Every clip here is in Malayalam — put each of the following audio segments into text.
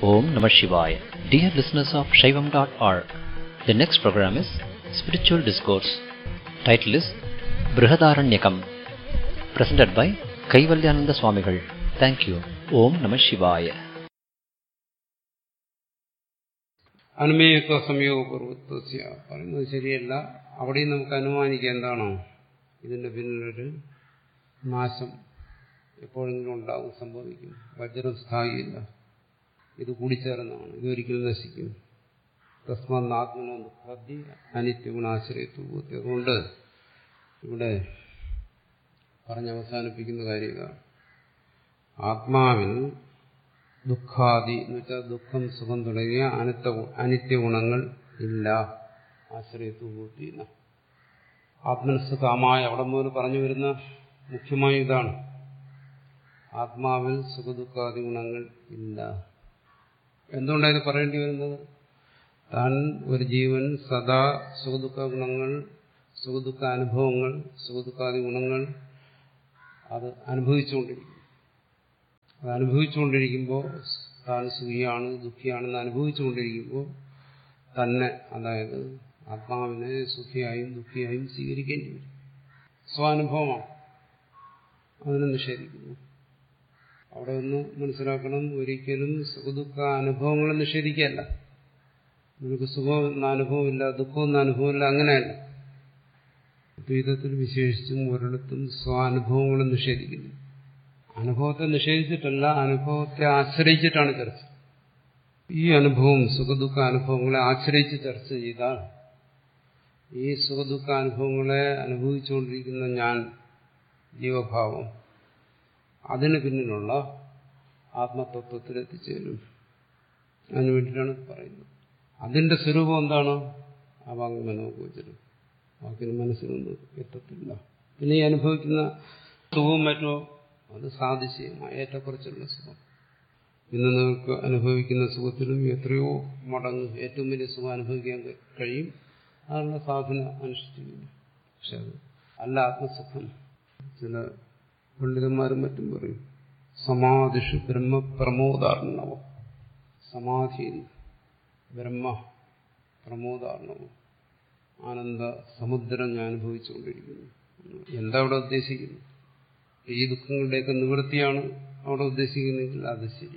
Om Namah Shivaya. Dear listeners of Shaivam.org, the next program is Spiritual Discourse. Title is Brihadaranyakam. Presented by Kaivalyananda Swamigal. Thank you. Om Namah Shivaya. അനുമേയത്വ സംയോഗപൂർവത്വസ്യ പറയുന്നത് ശരിയല്ല അവിടെയും നമുക്ക് അനുമാനിക്കാം എന്താണോ ഇതിന്റെ പിന്നിലൊരു നാശം എപ്പോഴെങ്കിലും ഉണ്ടാവും സംഭവിക്കും വജ്രം സ്ഥായിയില്ല ഇത് കൂടിച്ചേർന്നതാണ് ഇതൊരിക്കലും നശിക്കും തസ്മാത്മനോ ദുഃഖാദി അനിത്യഗുണാശ്രയത്വ അതുകൊണ്ട് ഇവിടെ പറഞ്ഞവസാനിപ്പിക്കുന്ന കാര്യം ഇതാണ് ആത്മാവിൽ ദുഃഖാദി എന്ന് വെച്ചാൽ ദുഃഖം സുഖം തുടങ്ങിയ അനിത്യ അനിത്യ ഗുണങ്ങൾ ഇല്ല ആശ്രയത്വബുദ്ധി ആത്മനസ് കാമായ അവിടെ മുതൽ പറഞ്ഞു വരുന്ന മുഖ്യമായ ഇതാണ് ആത്മാവിൽ സുഖദുഃഖാദി ഗുണങ്ങൾ ഇല്ല എന്തുകൊണ്ടാണ് ഇത് പറയേണ്ടി വരുന്നത് താൻ ഒരു ജീവൻ സദാ സുഖദുഃഖ ഗുണങ്ങൾ സുഖദുഃഖ അനുഭവങ്ങൾ സുഖദുഃഖാദി ഗുണങ്ങൾ അത് അനുഭവിച്ചുകൊണ്ടിരിക്കും അത് അനുഭവിച്ചുകൊണ്ടിരിക്കുമ്പോൾ താൻ സുഖിയാണ് ദുഃഖിയാണെന്ന് അനുഭവിച്ചുകൊണ്ടിരിക്കുമ്പോൾ തന്നെ അതായത് ആത്മാവിനെ സുഖിയായും ദുഃഖിയായും സ്വീകരിക്കേണ്ടി വരും സ്വാനുഭവമാണ് അതിനെ നിഷേധിക്കുന്നു അവിടെ ഒന്ന് മനസ്സിലാക്കണം ഒരിക്കലും സുഖദുഃഖ അനുഭവങ്ങളെ നിഷേധിക്കല്ല നമുക്ക് സുഖം എന്ന അനുഭവമില്ല ദുഃഖം എന്ന അനുഭവമില്ല അങ്ങനെയല്ല ദ്വൈതത്തിൽ വിശേഷിച്ചും ഒരിടത്തും സ്വാനുഭവങ്ങളെ നിഷേധിക്കുന്നു അനുഭവത്തെ നിഷേധിച്ചിട്ടല്ല അനുഭവത്തെ ആശ്രയിച്ചിട്ടാണ് ചർച്ച ഈ അനുഭവം സുഖദുഃഖ അനുഭവങ്ങളെ ആശ്രയിച്ച് ചർച്ച ചെയ്താൽ ഈ സുഖദുഃഖ അനുഭവങ്ങളെ അനുഭവിച്ചുകൊണ്ടിരിക്കുന്ന ഞാൻ ജീവഭാവം അതിന് പിന്നിലുള്ള ആത്മതത്വത്തിൽ എത്തിച്ചേരും അതിനു വേണ്ടിയിട്ടാണ് പറയുന്നത് അതിന്റെ സ്വരൂപം എന്താണ് ആ വാങ്ങി മനോഗോചരം വാക്കിന് മനസ്സിലൊന്നും എത്തത്തില്ല പിന്നെ ഈ അനുഭവിക്കുന്ന സുഖവും മറ്റോ അത് സാധിച്ചമായ ഏറ്റക്കുറച്ചുള്ള സുഖം ഇന്ന് നിങ്ങൾക്ക് അനുഭവിക്കുന്ന സുഖത്തിലും എത്രയോ മടങ്ങ് ഏറ്റവും വലിയ സുഖം അനുഭവിക്കാൻ കഴിയും അതിനുള്ള സാധന അനുഷ്ഠിക്കുന്നു പക്ഷെ അത് അല്ല ആത്മസുഖം ചില പണ്ഡിതന്മാരും മറ്റും പറയും സമാധിഷു ബ്രഹ്മ പ്രമോദാർണവം സമാധിയിൽ ബ്രഹ്മ പ്രമോദാർണവം ആനന്ദ സമുദ്രം ഞാൻ അനുഭവിച്ചുകൊണ്ടിരിക്കുന്നു എന്താ അവിടെ ഉദ്ദേശിക്കുന്നത് ഈ ദുഃഖങ്ങളുടെയൊക്കെ നിവൃത്തിയാണ് അവിടെ ഉദ്ദേശിക്കുന്നതെങ്കിൽ അത് ശരി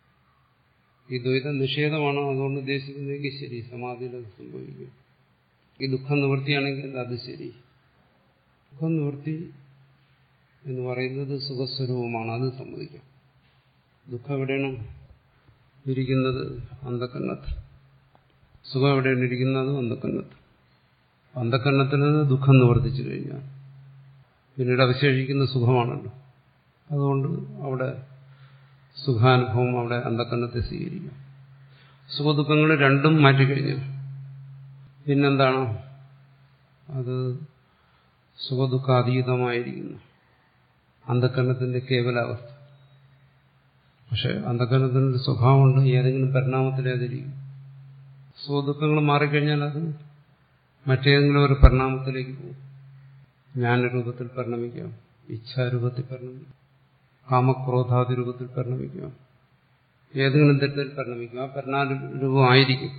ഈ ദ്വൈത നിഷേധമാണ് അതുകൊണ്ട് ഉദ്ദേശിക്കുന്നതെങ്കിൽ ശരി സമാധിയിൽ അത് സംഭവിക്കും ഈ ദുഃഖം നിവൃത്തിയാണെങ്കിൽ അത് ശരി ദുഃഖം നിവൃത്തി എന്ന് പറയുന്നത് സുഖസ്വരൂപമാണ് അത് സമ്മതിക്കാം ദുഃഖം എവിടെയാണ് ഇരിക്കുന്നത് അന്ധക്കണ്ണത്ത് സുഖം എവിടെയാണ് ഇരിക്കുന്നത് അന്ധക്കണ്ണത്ത് അന്ധക്കണ്ണത്തിൽ നിന്ന് ദുഃഖം നിവർത്തിച്ചു കഴിഞ്ഞാൽ പിന്നീട് അവശേഷിക്കുന്ന സുഖമാണല്ലോ അതുകൊണ്ട് അവിടെ സുഖാനുഭവം അവിടെ അന്ധക്കണ്ണത്തെ സ്വീകരിക്കും സുഖദുഃഖങ്ങൾ രണ്ടും മാറ്റിക്കഴിഞ്ഞു പിന്നെന്താണ് അത് സുഖദുഃഖാതീതമായിരിക്കുന്നു അന്ധക്കരണത്തിന്റെ കേവലാവസ്ഥ പക്ഷെ അന്ധക്കരണത്തിനൊരു സ്വഭാവമുണ്ട് ഏതെങ്കിലും പരിണാമത്തിലേതിരിക്കും സുഖദുഃഖങ്ങൾ മാറിക്കഴിഞ്ഞാൽ അത് മറ്റേതെങ്കിലും ഒരു പരിണാമത്തിലേക്ക് പോകും ജ്ഞാനരൂപത്തിൽ പരിണമിക്കാം ഇച്ഛാരൂപത്തിൽ പരിണമിക്കാം കാമക്രോധാദി രൂപത്തിൽ പരിണമിക്കാം ഏതെങ്കിലും തരത്തിൽ പരിണമിക്കാം ആ പരിണാമരൂപമായിരിക്കും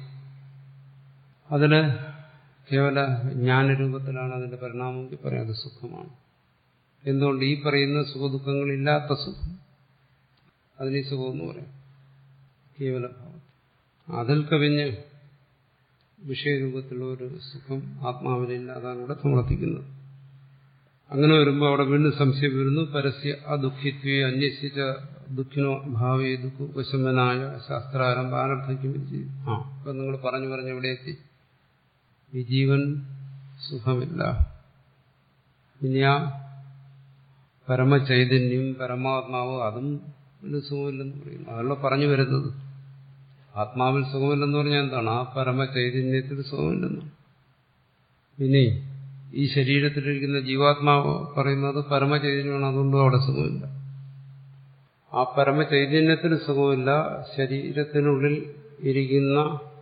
അതില് കേവല ജ്ഞാനരൂപത്തിലാണ് അതിന്റെ പരിണാമമെങ്കിൽ പറയാം അത് സുഖമാണ് എന്തുകൊണ്ട് ഈ പറയുന്ന സുഖദുഃഖങ്ങളില്ലാത്ത സുഖം അതിന് സുഖമെന്ന് പറയാം കേവല ഭാവം അതിൽ കവിഞ്ഞ് വിഷയരൂപത്തിലുള്ള ഒരു സുഖം ആത്മാവിലില്ല അതാണ് ഇവിടെ സമർത്ഥിക്കുന്നത് അങ്ങനെ വരുമ്പോൾ അവിടെ വീണ്ടും സംശയം വരുന്നു പരസ്യ അദുഃഖിത്വേ അന്വേഷിച്ച ദുഃഖിനോ ഭാവേ ദുഃഖവശമനായ ശാസ്ത്രാരംഭ ആരംഭിക്കും ആ ഇപ്പൊ നിങ്ങൾ പറഞ്ഞു പറഞ്ഞു എവിടെ എത്തി ഈ ജീവൻ സുഖമില്ല ഇനി ആ പരമചൈതന്യം പരമാത്മാവ് അതും സുഖമില്ലെന്ന് പറയുന്നു അതല്ല പറഞ്ഞു വരുന്നത് ആത്മാവിൽ സുഖമില്ലെന്ന് പറഞ്ഞാൽ എന്താണ് ആ പരമചൈതന്യത്തിൽ സുഖമില്ലെന്ന് ഇനി ഈ ശരീരത്തിലിരിക്കുന്ന ജീവാത്മാവ് പറയുന്നത് പരമചൈതന്യമാണ് അതുകൊണ്ടും അവിടെ സുഖമില്ല ആ പരമചൈതന്യത്തിന് സുഖമില്ല ശരീരത്തിനുള്ളിൽ ഇരിക്കുന്ന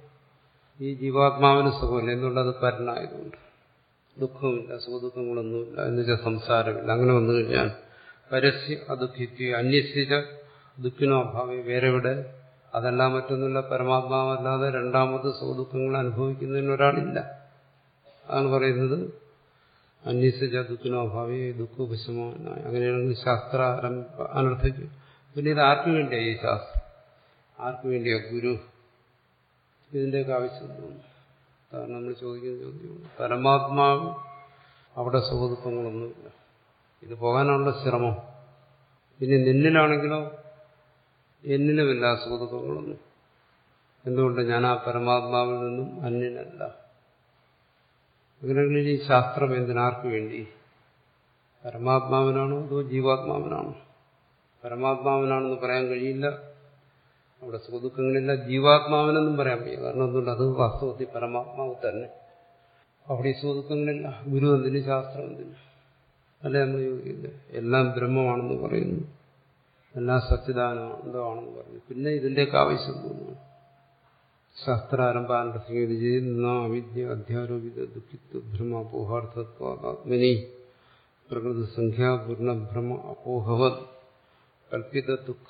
ഈ ജീവാത്മാവിന് സുഖമില്ല എന്തുകൊണ്ട് അത് പരനായതുകൊണ്ട് ദുഃഖമില്ല സുഖദുഃഖങ്ങളൊന്നുമില്ല എന്ന് വെച്ചാൽ സംസാരമില്ല അങ്ങനെ വന്നു കഴിഞ്ഞാൽ പരസ്യ അദുഃഖിത്വ അന്യസിച്ച ദുഃഖിനോ അഭാവം വേറെ ഇവിടെ അതെല്ലാം മറ്റൊന്നുമില്ല പരമാത്മാവല്ലാതെ രണ്ടാമത് സുഖദുഃഖങ്ങൾ അനുഭവിക്കുന്നതിന് ഒരാളില്ല അതാണ് പറയുന്നത് അന്യസജ ദുഃഖിനോ ഭാവി ദുഃഖോപശമനായി അങ്ങനെയാണെങ്കിൽ ശാസ്ത്ര അനർത്ഥിക്കും പിന്നെ ഇത് ആർക്കു വേണ്ടിയാണ് ഈ ശാസ്ത്രം ആർക്കു വേണ്ടിയാ ഗുരു ഇതിൻ്റെയൊക്കെ ആവശ്യം തോന്നുന്നു കാരണം നമ്മൾ ചോദിക്കുന്ന ചോദ്യമാണ് പരമാത്മാവ് അവിടെ സുഖദുഃഖങ്ങളൊന്നുമില്ല ഇത് പോകാനുള്ള ശ്രമം ഇനി നിന്നിലാണെങ്കിലോ എന്നിലുമില്ല സുഖദുഃഖങ്ങളൊന്നും എന്തുകൊണ്ട് ഞാൻ ആ പരമാത്മാവിൽ നിന്നും അന്യനല്ല അങ്ങനെയാണെങ്കിൽ ഈ ശാസ്ത്രം എന്തിനാർക്ക് വേണ്ടി പരമാത്മാവിനാണോ അതോ ജീവാത്മാവിനാണോ പരമാത്മാവിനാണെന്ന് പറയാൻ കഴിയില്ല അവിടെ സുഖദുഃഖങ്ങളില്ല ജീവാത്മാവിനെന്നും പറയാൻ വയ്യ കാരണം എന്തുകൊണ്ട് അത് വാസ്തവത്തിൽ പരമാത്മാവ് തന്നെ അവിടെ ഈ സുഖദുഃഖങ്ങളില്ല ഗുരു എന്തിന് ശാസ്ത്രം എന്തിന് അല്ലെ നമ്മൾ ചോദിക്കില്ല എല്ലാം ബ്രഹ്മമാണെന്ന് പറയുന്നു എല്ലാം സച്ചിദാനന്ദമാണെന്ന് പറയുന്നു പിന്നെ ഇതിന്റെയൊക്കെ ആവശ്യം തോന്നുന്നു ശാസ്ത്രാരംഭാനർത്ഥിക്കുന്നത് ചെയ്യുന്ന അവിദ്യ അധ്യാരോപിത ദുഃഖിത്വ ഭ്രമ അപോഹാർത്ഥത്വാത്മനി പ്രകൃതി സംഖ്യാ പൂർണ്ണഭ്രമ അപോഹവത് കൽപ്പിത ദുഃഖ